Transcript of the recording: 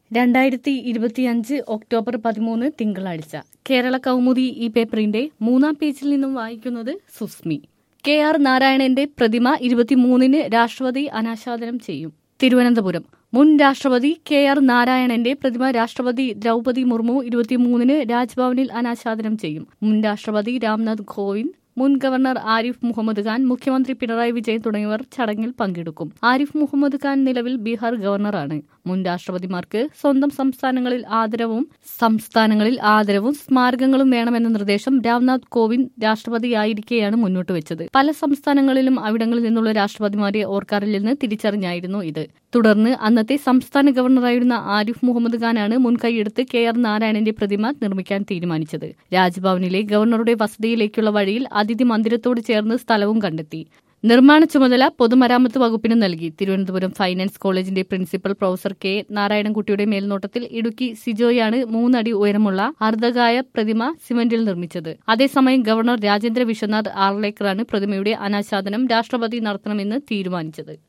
രണ്ടായിരത്തി ഇരുപത്തിയഞ്ച് ഒക്ടോബർ പതിമൂന്ന് തിങ്കളാഴ്ച കേരള കൗമുദി ഈ പേപ്പറിന്റെ മൂന്നാം പേജിൽ നിന്നും വായിക്കുന്നത് സുസ്മി കെ ആർ നാരായണന്റെ പ്രതിമ ഇരുപത്തിമൂന്നിന് രാഷ്ട്രപതി അനാച്ഛാദനം ചെയ്യും തിരുവനന്തപുരം മുൻ രാഷ്ട്രപതി കെ ആർ നാരായണന്റെ പ്രതിമ രാഷ്ട്രപതി ദ്രൗപതി മുർമു ഇരുപത്തിമൂന്നിന് രാജ്ഭവനിൽ അനാച്ഛാദനം ചെയ്യും മുൻ രാഷ്ട്രപതി രാംനാഥ് കോവിന്ദ് മുൻ ഗവർണർ ആരിഫ് മുഹമ്മദ് ഖാൻ മുഖ്യമന്ത്രി പിണറായി വിജയൻ തുടങ്ങിയവർ ചടങ്ങിൽ പങ്കെടുക്കും ആരിഫ് മുഹമ്മദ് ഖാൻ നിലവിൽ ബീഹാർ ഗവർണറാണ് മുൻ രാഷ്ട്രപതിമാർക്ക് സ്വന്തം സംസ്ഥാനങ്ങളിൽ ആദരവും സംസ്ഥാനങ്ങളിൽ ആദരവും സ്മാരകങ്ങളും വേണമെന്ന നിർദ്ദേശം രാംനാഥ് കോവിന്ദ് രാഷ്ട്രപതിയായിരിക്കെയാണ് മുന്നോട്ട് വെച്ചത് പല സംസ്ഥാനങ്ങളിലും അവിടങ്ങളിൽ നിന്നുള്ള രാഷ്ട്രപതിമാരെ ഓർക്കാറില്ലെന്ന് തിരിച്ചറിഞ്ഞായിരുന്നു ഇത് തുടർന്ന് അന്നത്തെ സംസ്ഥാന ഗവർണറായിരുന്ന ആരിഫ് മുഹമ്മദ് ഖാനാണ് മുൻകൈയെടുത്ത് കെ ആർ നാരായണന്റെ പ്രതിമ നിർമ്മിക്കാൻ തീരുമാനിച്ചത് രാജ്ഭവനിലെ ഗവർണറുടെ വസതിയിലേക്കുള്ള വഴിയിൽ അതിഥി മന്ദിരത്തോട് ചേർന്ന് സ്ഥലവും കണ്ടെത്തി നിർമ്മാണ ചുമതല പൊതുമരാമത്ത് വകുപ്പിന് നൽകി തിരുവനന്തപുരം ഫൈനാൻസ് കോളേജിന്റെ പ്രിൻസിപ്പൽ പ്രൊഫസർ കെ നാരായണൻകുട്ടിയുടെ മേൽനോട്ടത്തിൽ ഇടുക്കി സിജോയാണ് മൂന്നടി ഉയരമുള്ള അർദ്ധകായ പ്രതിമ സിമന്റിൽ നിർമ്മിച്ചത് അതേസമയം ഗവർണർ രാജേന്ദ്ര വിശ്വനാഥ് ആർലേക്കറാണ് പ്രതിമയുടെ അനാച്ഛാദനം രാഷ്ട്രപതി നടത്തണമെന്ന് തീരുമാനിച്ചത്